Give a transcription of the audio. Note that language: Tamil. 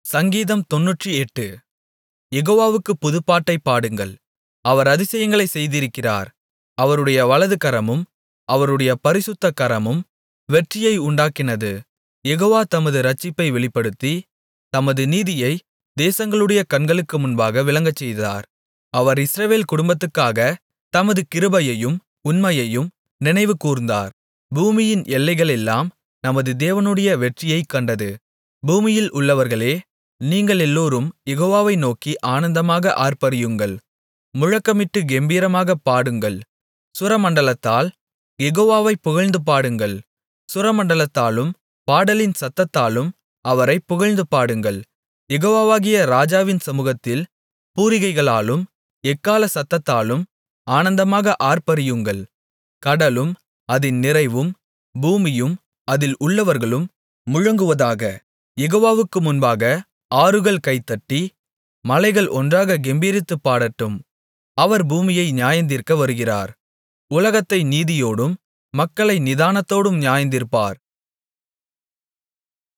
சங்கீதம் தொண்ணூற்றெட்டு யெகோவாவுக்குப் புதுப்பாட்டைப் பாடுங்கள் அவர் அதிசயங்களைச் செய்திருக்கிறார் அவருடைய வலதுகரமும் அவருடைய பரிசுத்த கரமும் வெற்றியை உண்டாக்கினது யெகோவா தமது இரட்சிப்பை வெளிப்படுத்தி தமது நீதியை தேசங்களுடைய கண்களுக்கு முன்பாக விளங்கச்செய்தார் அவர் இஸ்ரவேல் குடும்பத்துக்காகத் தமது கிருபையையும் உண்மையையும் நினைவுகூர்ந்தார் பூமியின் எல்லைகளெல்லாம் நமது தேவனுடைய வெற்றியைக் கண்டது பூமியில் உள்ளவர்களே நீங்களெல்லோரும் யெகோவாவை நோக்கி ஆனந்தமாக ஆர்ப்பரியுங்கள் முழக்கமிட்டுக் கெம்பீரமாகப் பாடுங்கள் சுரமண்டலத்தால் யெகோவாவைப் புகழ்ந்து பாடுங்கள் சுரமண்டலத்தாலும் பாடலின் சத்தத்தாலும் அவரைப் புகழ்ந்து பாடுங்கள் யெகோவாகிய ராஜாவின் சமுகத்தில் பூரிகைகளாலும் எக்காள சத்தத்தாலும் ஆனந்தமாக ஆர்ப்பரியுங்கள் கடலும் அதின் நிறைவும் பூமியும் அதில் உள்ளவர்களும் முழங்குவதாக யெகோவாவுக்கு முன்பாக ஆறுகள் கைதட்டி மலைகள் ஒன்றாகக் கெம்பீரித்துப் பாடட்டும் அவர் பூமியை நியாயந்தீர்க்க வருகிறார் உலகத்தை நீதியோடும் மக்களை நிதானத்தோடும் நியாயந்தீர்ப்பார்